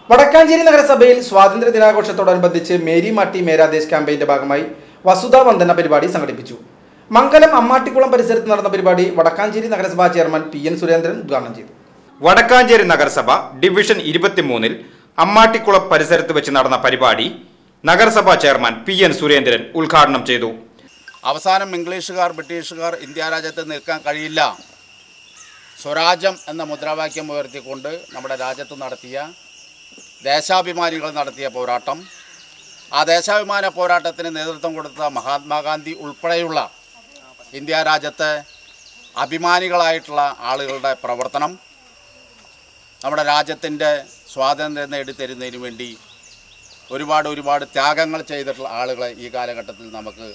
വടക്കാഞ്ചേരി നഗരസഭയിൽ സ്വാതന്ത്ര്യ ദിനാഘോഷത്തോടനുബന്ധിച്ച് മേരി മാട്ടി മേരാദേശ് ക്യാമ്പയിന്റെ ഭാഗമായി വസുധാ വന്ദന പരിപാടി സംഘടിപ്പിച്ചു മംഗലം അമ്മാട്ടിക്കുളം പരിസരത്ത് നടന്ന പരിപാടി വടക്കാഞ്ചേരി നഗരസഭാ ചെയർമാൻ പി എൻ സുരേന്ദ്രൻ ഉദ്ഘാടനം ചെയ്തു വടക്കാഞ്ചേരി നഗരസഭ ഡിവിഷൻ ഇരുപത്തിമൂന്നിൽ അമ്മാട്ടിക്കുളം പരിസരത്ത് വെച്ച് നടന്ന പരിപാടി നഗരസഭാ ചെയർമാൻ പി എൻ സുരേന്ദ്രൻ ഉദ്ഘാടനം ചെയ്തു അവസാനം ഇംഗ്ലീഷുകാർ ബ്രിട്ടീഷുകാർ ഇന്ത്യ രാജ്യത്ത് നിൽക്കാൻ കഴിയില്ല സ്വരാജ്യം എന്ന മുദ്രാവാക്യം ഉയർത്തിക്കൊണ്ട് നമ്മുടെ രാജ്യത്ത് നടത്തിയ ദേശാഭിമാനികൾ നടത്തിയ പോരാട്ടം ആ ദേശാഭിമാന പോരാട്ടത്തിന് നേതൃത്വം കൊടുത്ത മഹാത്മാഗാന്ധി ഉൾപ്പെടെയുള്ള ഇന്ത്യ രാജ്യത്തെ അഭിമാനികളായിട്ടുള്ള ആളുകളുടെ പ്രവർത്തനം നമ്മുടെ രാജ്യത്തിൻ്റെ സ്വാതന്ത്ര്യം നേടിത്തരുന്നതിന് വേണ്ടി ഒരുപാട് ഒരുപാട് ത്യാഗങ്ങൾ ചെയ്തിട്ടുള്ള ആളുകളെ ഈ കാലഘട്ടത്തിൽ നമുക്ക്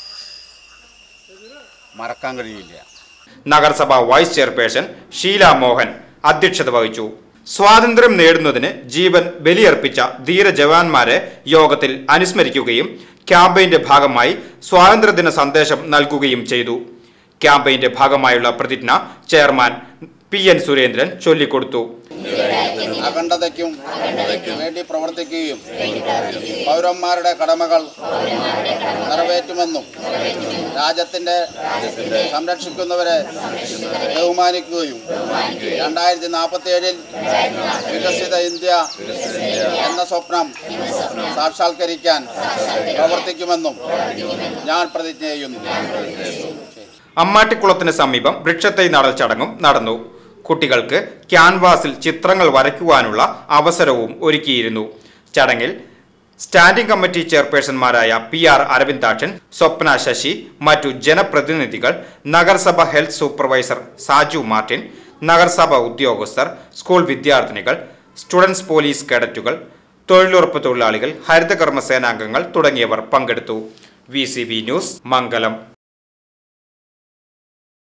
മറക്കാൻ കഴിയില്ല നഗരസഭ വൈസ് ചെയർപേഴ്സൺ ഷീല മോഹൻ അധ്യക്ഷത വഹിച്ചു സ്വാതന്ത്ര്യം നേടുന്നതിന് ജീവൻ ബലിയർപ്പിച്ച ധീര ജവാന്മാരെ യോഗത്തിൽ അനുസ്മരിക്കുകയും ക്യാമ്പയിന്റെ ഭാഗമായി സ്വാതന്ത്ര്യദിന സന്ദേശം നൽകുകയും ചെയ്തു ക്യാമ്പയിന്റെ ഭാഗമായുള്ള പ്രതിജ്ഞ ചെയർമാൻ പി എൻ സുരേന്ദ്രൻ ചൊല്ലിക്കൊടുത്തു അഖണ്ഡതയ്ക്കും വേണ്ടി പ്രവർത്തിക്കുകയും പൗരന്മാരുടെ കടമകൾ നിറവേറ്റുമെന്നും രാജ്യത്തിന്റെ സംരക്ഷിക്കുന്നവരെ ബഹുമാനിക്കുകയും രണ്ടായിരത്തി നാൽപ്പത്തി ഏഴിൽ വികസിത ഇന്ത്യ എന്ന സ്വപ്നം സാക്ഷാത്കരിക്കാൻ പ്രവർത്തിക്കുമെന്നും ഞാൻ പ്രതിജ്ഞ ചെയ്യുന്നു അമ്മാട്ടിക്കുളത്തിന് സമീപം വൃക്ഷത്തൈ നടൽ ചടങ്ങും നടന്നു കുട്ടികൾക്ക് ക്യാൻവാസിൽ ചിത്രങ്ങൾ വരയ്ക്കുവാനുള്ള അവസരവും ഒരുക്കിയിരുന്നു ചടങ്ങിൽ സ്റ്റാൻഡിംഗ് കമ്മിറ്റി ചെയർപേഴ്സൺമാരായ പി ആർ അരവിന്ദാക്ഷൻ സ്വപ്ന ശശി മറ്റു ജനപ്രതിനിധികൾ നഗരസഭ ഹെൽത്ത് സൂപ്പർവൈസർ സാജു മാർട്ടിൻ നഗരസഭ ഉദ്യോഗസ്ഥർ സ്കൂൾ വിദ്യാർത്ഥിനികൾ സ്റ്റുഡൻസ് പോലീസ് കേഡറ്റുകൾ തൊഴിലുറപ്പ് തൊഴിലാളികൾ ഹരിതകർമ്മ സേനാംഗങ്ങൾ തുടങ്ങിയവർ പങ്കെടുത്തു വി ന്യൂസ് മംഗലം